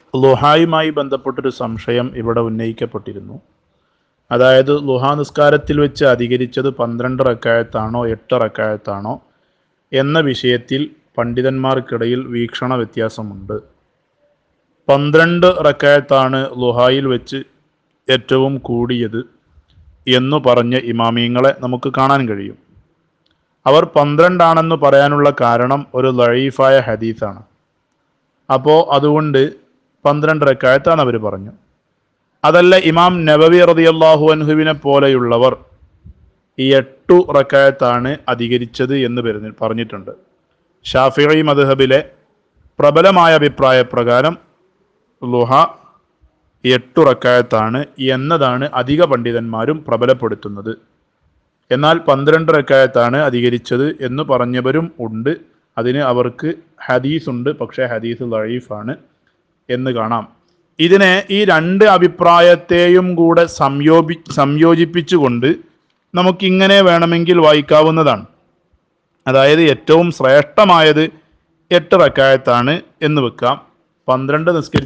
ലുഹായുമായി ബന്ധപ്പെട്ടൊരു സംശയം ഇവിടെ ഉന്നയിക്കപ്പെട്ടിരുന്നു അതായത് ലുഹാ നിസ്കാരത്തിൽ വെച്ച് അധികരിച്ചത് പന്ത്രണ്ട് റക്കായത്താണോ എട്ട് റക്കായത്താണോ എന്ന വിഷയത്തിൽ പണ്ഡിതന്മാർക്കിടയിൽ വീക്ഷണ വ്യത്യാസമുണ്ട് പന്ത്രണ്ട് റക്കായത്താണ് ലുഹായിൽ വെച്ച് ഏറ്റവും കൂടിയത് എന്നു പറഞ്ഞ ഇമാമിയങ്ങളെ നമുക്ക് കാണാൻ കഴിയും അവർ പന്ത്രണ്ടാണെന്ന് പറയാനുള്ള കാരണം ഒരു ലഴീഫായ ഹദീസാണ് അപ്പോൾ അതുകൊണ്ട് പന്ത്രണ്ട് റക്കായത്താണ് അവർ പറഞ്ഞു അതല്ല ഇമാം നബവി റളിയല്ലാഹു അൻഹുവിനെ പോലെയുള്ളവർ ഈ എട്ടു റക്കായത്താണ് അധികരിച്ചത് എന്ന് പറഞ്ഞി- പറഞ്ഞിട്ടുണ്ട് ഷാഫിഈ മദ്ഹബിലെ പ്രബലമായ അഭിപ്രായ പ്രകാരം ലുഹ എട്ടു റക്കായത്താണ് എന്നതാണ് അധിക പണ്ഡിതന്മാരും പ്രബലപ്പെടുത്തുന്നത് എന്നാൽ പന്ത്രണ്ട് റക്കായത്താണ് അധികരിച്ചത് എന്ന് പറഞ്ഞവരും ഉണ്ട് അതിന് അവർക്ക് ഹദീസ് ഉണ്ട് പക്ഷേ ഹദീസ് ലഴീഫാണ് എന്ന് കാണാം ഇതിനെ ഈ രണ്ട് അഭിപ്രായത്തെയും കൂടെ സംയോപി സംയോജിപ്പിച്ചുകൊണ്ട് നമുക്കിങ്ങനെ വേണമെങ്കിൽ വായിക്കാവുന്നതാണ് അതായത് ഏറ്റവും ശ്രേഷ്ഠമായത് എട്ട് റക്കായത്താണ് എന്ന് വെക്കാം പന്ത്രണ്ട് നിസ്കരിച്ച